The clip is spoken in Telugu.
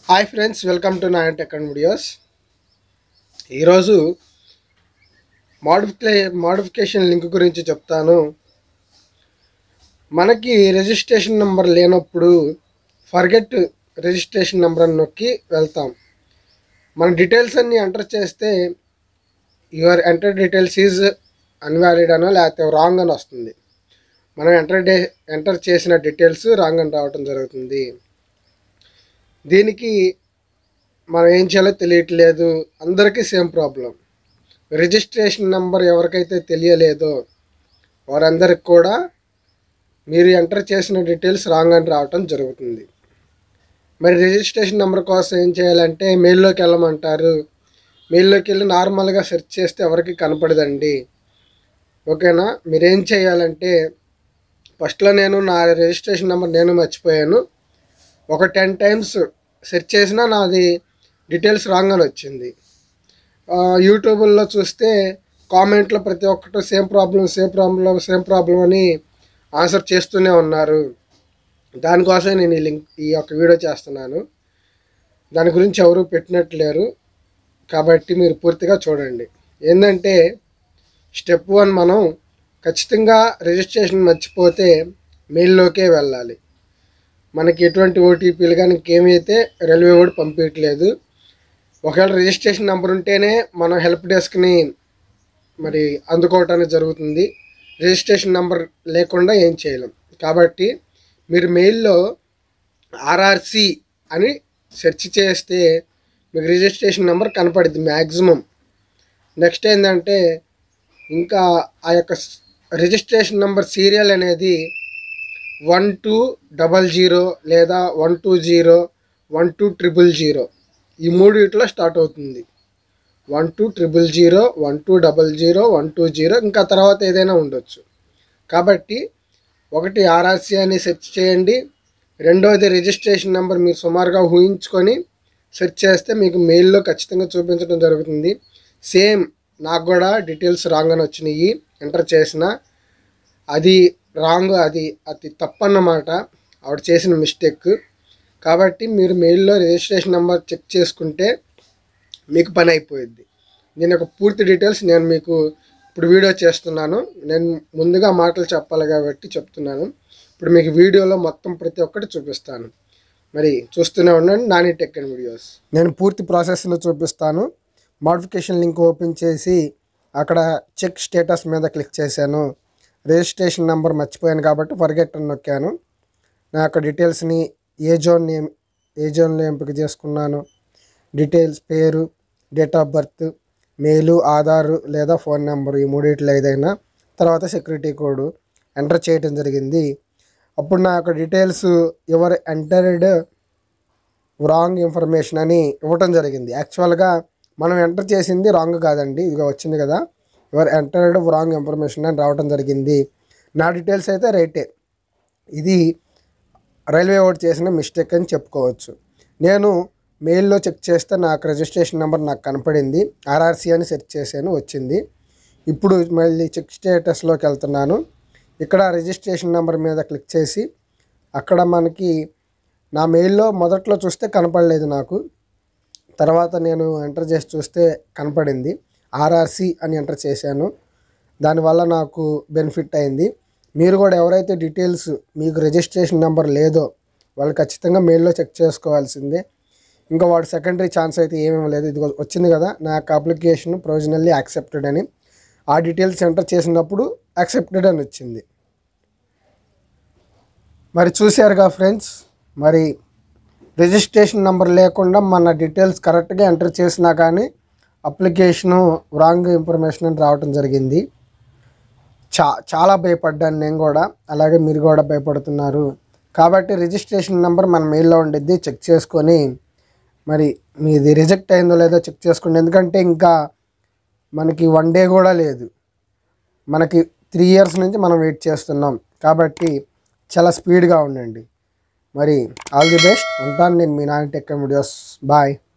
hi friends welcome to Nani tech and videos ఈరోజు మోడిఫికే మోడిఫికేషన్ లింక్ గురించి చెప్తాను మనకి రిజిస్ట్రేషన్ నెంబర్ లేనప్పుడు ఫర్గెట్ రిజిస్ట్రేషన్ నెంబర్ అని నొక్కి వెళ్తాం మన డీటెయిల్స్ అన్నీ ఎంటర్ చేస్తే your enter details is invalid అనో లేకపోతే రాంగ్ అని వస్తుంది మనం ఎంటర్ డే ఎంటర్ చేసిన డీటెయిల్స్ రాంగ్ అని రావటం జరుగుతుంది దీనికి మనం ఏం చేయాలో తెలియట్లేదు అందరికీ సేమ్ ప్రాబ్లం రిజిస్ట్రేషన్ నెంబర్ ఎవరికైతే తెలియలేదో వారందరికి కూడా మీరు ఎంటర్ చేసిన డీటెయిల్స్ రాంగ్ అని రావటం జరుగుతుంది మరి రిజిస్ట్రేషన్ నెంబర్ కోసం ఏం చేయాలంటే మెయిల్లోకి వెళ్ళమంటారు మెయిల్లోకి వెళ్ళి నార్మల్గా సెర్చ్ చేస్తే ఎవరికి కనపడదండి ఓకేనా మీరేం చేయాలంటే ఫస్ట్లో నేను నా రిజిస్ట్రేషన్ నెంబర్ నేను మర్చిపోయాను ఒక టెన్ టైమ్స్ సెర్చ్ చేసినా నాది డీటెయిల్స్ రాంగ్ అని వచ్చింది ఆ, యూట్యూబ్లో చూస్తే కామెంట్లో ప్రతి ఒక్కటి same problem same problem same problem అని ఆన్సర్ చేస్తూనే ఉన్నారు దానికోసం నేను ఈ లింక్ ఈ యొక్క వీడియో చేస్తున్నాను దాని గురించి ఎవరు పెట్టినట్లేరు కాబట్టి మీరు పూర్తిగా చూడండి ఏంటంటే స్టెప్ వన్ మనం ఖచ్చితంగా రిజిస్ట్రేషన్ మర్చిపోతే మెయిల్లోకే వెళ్ళాలి మనకి ఎటువంటి ఓటీపీలు కానీ ఇంకేమైతే రైల్వే కూడా పంపించట్లేదు ఒకవేళ రిజిస్ట్రేషన్ నెంబర్ ఉంటేనే మనం హెల్ప్ డెస్క్ని మరి అందుకోవటానికి జరుగుతుంది రిజిస్ట్రేషన్ నెంబర్ లేకుండా ఏం చేయలేం కాబట్టి మీరు మెయిల్లో ఆర్ఆర్సి అని సెర్చ్ చేస్తే మీకు రిజిస్ట్రేషన్ నెంబర్ కనపడుద్ది మ్యాక్సిమం నెక్స్ట్ ఏంటంటే ఇంకా ఆ యొక్క రిజిస్ట్రేషన్ నెంబర్ సీరియల్ అనేది వన్ టూ డబల్ జీరో లేదా one two zero one two triple zero ఈ మూడిట్లో స్టార్ట్ అవుతుంది one two triple zero one two double zero one two zero ఇంకా తర్వాత ఏదైనా ఉండొచ్చు కాబట్టి ఒకటి ఆర్ఆర్సీ అని సెర్చ్ చేయండి రెండవది రిజిస్ట్రేషన్ నెంబర్ మీరు సుమారుగా ఊహించుకొని సెర్చ్ చేస్తే మీకు మెయిల్లో ఖచ్చితంగా చూపించడం జరుగుతుంది సేమ్ నాకు కూడా డీటెయిల్స్ రాంగ్ అని వచ్చినాయి ఎంటర్ చేసిన అది రాంగ్ అది అది తప్పన్నమాట ఆవిడ చేసిన మిస్టేక్ కాబట్టి మీరు మెయిల్లో రిజిస్ట్రేషన్ నెంబర్ చెక్ చేసుకుంటే మీకు పని అయిపోయింది దీని యొక్క పూర్తి డీటెయిల్స్ నేను మీకు ఇప్పుడు వీడియో చేస్తున్నాను నేను ముందుగా మాటలు చెప్పాలి కాబట్టి చెప్తున్నాను ఇప్పుడు మీకు వీడియోలో మొత్తం ప్రతి ఒక్కటి చూపిస్తాను మరి చూస్తూనే ఉండండి నాని టెక్ అండ్ వీడియోస్ నేను పూర్తి ప్రాసెస్లో చూపిస్తాను మోడిఫికేషన్ లింక్ ఓపెన్ చేసి అక్కడ చెక్ స్టేటస్ మీద క్లిక్ చేశాను రిజిస్ట్రేషన్ నెంబర్ మర్చిపోయాను కాబట్టి ఫర్గెట్ అని నొక్కాను నా యొక్క డీటెయిల్స్ని ఏ జోన్ నేమ్ ఏ జోన్లో ఎంపిక చేసుకున్నాను డీటెయిల్స్ పేరు date of birth mail Aadhaar లేదా ఫోన్ నెంబర్ ఈ మూడిట్లో ఏదైనా తర్వాత సెక్యూరిటీ కోడ్ ఎంటర్ చేయడం జరిగింది అప్పుడు నా యొక్క డీటెయిల్స్ ఎవరు ఎంటర్డ్ రాంగ్ ఇన్ఫర్మేషన్ అని ఇవ్వటం జరిగింది యాక్చువల్గా మనం ఎంటర్ చేసింది రాంగ్ కాదండి ఇదిగో వచ్చింది కదా ఎవరు ఎంటర్డ్ రాంగ్ ఇన్ఫర్మేషన్ అని రావటం జరిగింది నా డీటెయిల్స్ అయితే రైటే ఇది రైల్వే ఓట్ చేసిన మిస్టేక్ అని చెప్పుకోవచ్చు నేను మెయిల్లో చెక్ చేస్తే నాకు రిజిస్ట్రేషన్ నెంబర్ నాకు కనపడింది ఆర్ఆర్సీ అని సెర్చ్ చేశాను వచ్చింది ఇప్పుడు మళ్ళీ చెక్ స్టేటస్లోకి వెళ్తున్నాను ఇక్కడ రిజిస్ట్రేషన్ నెంబర్ మీద క్లిక్ చేసి అక్కడ మనకి నా మెయిల్లో మొదట్లో చూస్తే కనపడలేదు నాకు తర్వాత నేను ఎంటర్ చేసి చూస్తే కనపడింది ఆర్ఆర్సి అని ఎంటర్ చేశాను దానివల్ల నాకు బెనిఫిట్ అయింది మీరు కూడా ఎవరైతే డీటెయిల్స్ మీకు రిజిస్ట్రేషన్ నెంబర్ లేదో వాళ్ళు ఖచ్చితంగా మెయిల్లో చెక్ చేసుకోవాల్సిందే ఇంకా వాడు సెకండరీ ఛాన్స్ అయితే ఏమేమి లేదు ఇది వచ్చింది కదా నా యొక్క అప్లికేషన్ ప్రొవిజనల్లీ యాక్సెప్టెడ్ అని ఆ డీటెయిల్స్ ఎంటర్ చేసినప్పుడు యాక్సెప్టెడ్ అని వచ్చింది మరి చూశారుగా ఫ్రెండ్స్ మరి రిజిస్ట్రేషన్ నెంబర్ లేకుండా మన డీటెయిల్స్ కరెక్ట్గా ఎంటర్ చేసినా కానీ అప్లికేషను రాంగ్ ఇన్ఫర్మేషన్ అని రావటం జరిగింది చా చాలా భయపడ్డాను నేను కూడా అలాగే మీరు కూడా భయపడుతున్నారు కాబట్టి రిజిస్ట్రేషన్ నెంబర్ మన మెయిల్లో ఉండిద్ది చెక్ చేసుకొని మరి మీది రిజెక్ట్ అయిందో లేదో చెక్ చేసుకోండి ఎందుకంటే ఇంకా మనకి వన్ డే కూడా లేదు మనకి త్రీ ఇయర్స్ నుంచి మనం వెయిట్ చేస్తున్నాం కాబట్టి చాలా స్పీడ్గా ఉండండి మరి ఆల్ ది బెస్ట్ ఉంటాను నేను మీ నాని టెక్ వీడియోస్ బాయ్